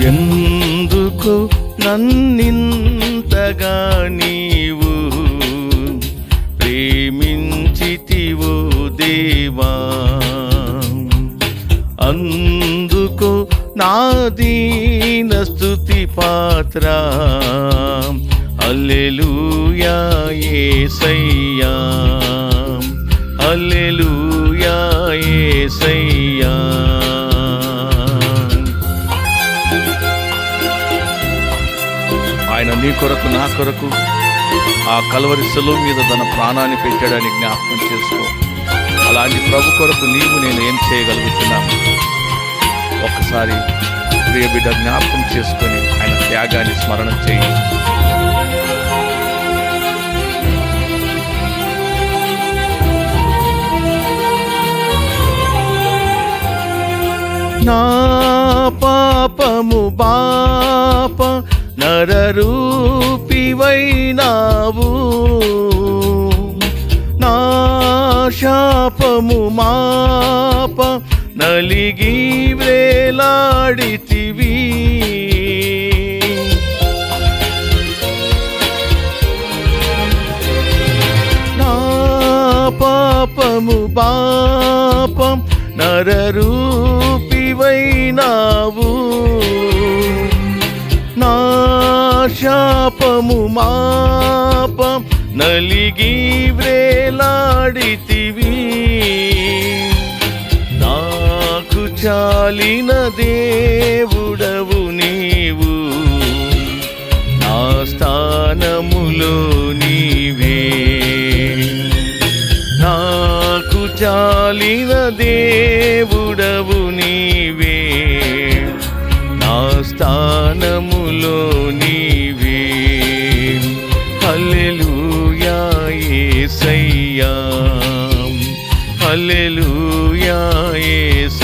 ఎందుకు నన్నింతగా నీవు ప్రేమించితివో దేవా అందుకు నా దీన స్తుతి పాత్ర అల్లెలూయా యేసయ్యా అల్లెలూయా యేసయ్యా ఆయన నీ కొరకు నా కొరకు ఆ కలవరి సెలవు మీద తన ప్రాణాన్ని పెట్టాడని జ్ఞాపకం చేసుకో అలాంటి ప్రభు కొరకు నీవు నేను ఏం చేయగలుగుతున్నాను ఒక్కసారి ప్రియ బిడ్డ జ్ఞాపకం చేసుకొని ఆయన త్యాగాన్ని స్మరణ చేయి నా పాపము బాప నరరూపివైనావు నా శాపము మాప నలిగి వ్రేలాడితివి నా పాపము పాపం నరరూపివైనావు నా శాపము మాపం నలిగి వ్రేలాడితివి నాకు చాలిన దేవుడవు నీవు నా స్థానములో నీవే నాకు చాలిన దేవుడవు నీవే నా స్థానములో నీవే హల్లెలూయా యేసయ్యా హల్లెలూయా యేసయ్యా